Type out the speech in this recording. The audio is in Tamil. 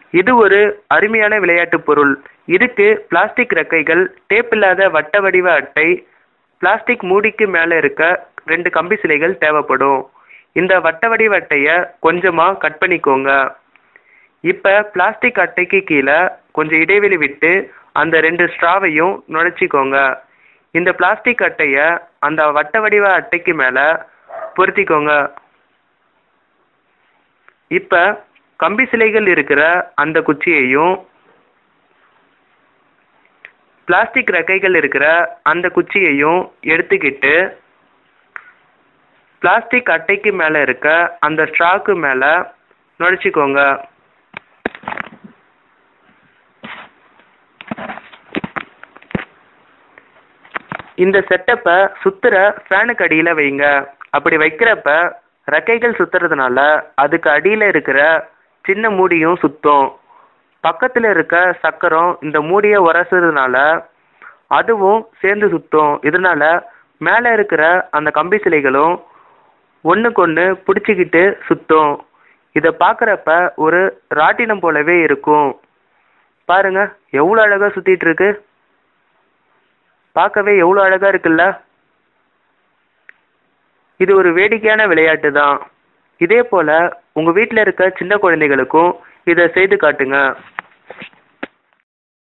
இது ஒரு அருமையான விளையாட்டு பொருள் இதுக்கு பிளாஸ்டிக் ரெக்கைகள் டேப் இல்லாத வட்ட வடிவ அட்டை பிளாஸ்டிக் மூடிக்கு மேலே இருக்க ரெண்டு கம்பி சிலைகள் தேவைப்படும் இந்த வட்ட வடிவ அட்டையை கொஞ்சமாக கட் பண்ணிக்கோங்க இப்போ பிளாஸ்டிக் அட்டைக்கு கீழே கொஞ்சம் இடைவெளி விட்டு அந்த ரெண்டு ஸ்ட்ராவையும் நுழைச்சிக்கோங்க இந்த பிளாஸ்டிக் அட்டையை அந்த வட்ட வடிவ அட்டைக்கு மேலே பொருத்திக்கோங்க இப்போ கம்பி சிலைகள் இருக்கிற அந்த குச்சியையும் பிளாஸ்டிக் ரெக்கைகள் இருக்கிற அந்த குச்சியையும் எடுத்துக்கிட்டு பிளாஸ்டிக் அட்டைக்கு மேலே இருக்க அந்த ஸ்ட்ராக்கு மேலே நுழைச்சிக்கோங்க இந்த செட்டப்பை சுத்துற ஃபேனுக்கு அடியில் வைங்க அப்படி வைக்கிறப்ப ரெக்கைகள் சுத்துறதுனால அதுக்கு அடியில் இருக்கிற சின்ன மூடியும் சுத்தும் பக்கத்தில் இருக்க சக்கரம் இந்த மூடியை உரசுறதுனால அதுவும் சேர்ந்து சுத்தும் இதனால மேலே இருக்கிற அந்த கம்பி சிலைகளும் ஒன்றுக்கு ஒன்று பிடிச்சிக்கிட்டு சுத்தும் இதை பார்க்குறப்ப ஒரு ராட்டினம் போலவே இருக்கும் பாருங்க எவ்வளோ அழகாக சுத்திட்டு இருக்கு பார்க்கவே எவ்வளோ அழகாக இருக்குல்ல இது ஒரு வேடிக்கையான விளையாட்டு தான் இதே போல் உங்கள் வீட்டில் இருக்க சின்ன குழந்தைகளுக்கும் இதை செய்து காட்டுங்க